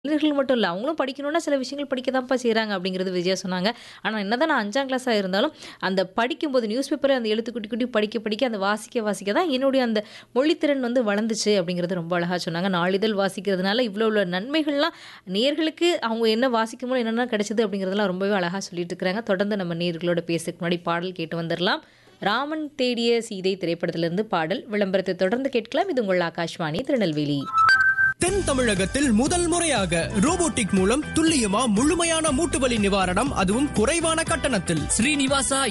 இளைஞர்கள் மட்டும் இல்ல. அவங்களும் படிக்கணும்னா சில விஷயங்கள் படிக்க தான்ப்பா செய்றாங்க அப்படிங்கிறது விஜயா சொன்னாங்க. ஆனா என்னதான் நான் 5ஆம் கிளாஸா இருந்தாலும், அந்த படிக்கும்போது நியூஸ் பேப்பர அந்த எழுத்து கூட்டி கூட்டி படிக்க படிக்க அந்த வாசிக்க வாசிக்க தான் என்னுடைய அந்த மொழித்திறன் வந்து வளர்ந்துச்சு அப்படிங்கிறது ரொம்ப அழகா சொன்னாங்க. நாளிதழ் வாசிக்கிறதுனால இவ்வளோ இவ்வளோ நன்மைகள்லாம் நேயர்களுக்கு அவங்க என்ன வாசிக்கும்போது என்னென்ன கிடைச்சது அப்படிங்கிறதெல்லாம் ரொம்பவே அழகா சொல்லிட்டு இருக்கிறாங்க. தொடர்ந்து நம்ம நேயர்களோட பேசறதுக்கு முன்னாடி பாடல் கேட்டு வந்துரலாம். ராமன் தேடிய சீதை திரைப்படத்திலிருந்து பாடல். விளம்பரத்தை தொடர்ந்து கேட்கலாம். இது உங்கள் ஆகாஷ்வாணி திருநெல்வேலி. தென் தமிழகத்தில் முதல் முறையாக ரோபோட்டிக் மூலம் துல்லியமா முழுமையான மூட்டுவலி நிவாரணம் அதுவும் குறைவான கட்டணத்தில் ஸ்ரீனிவாசா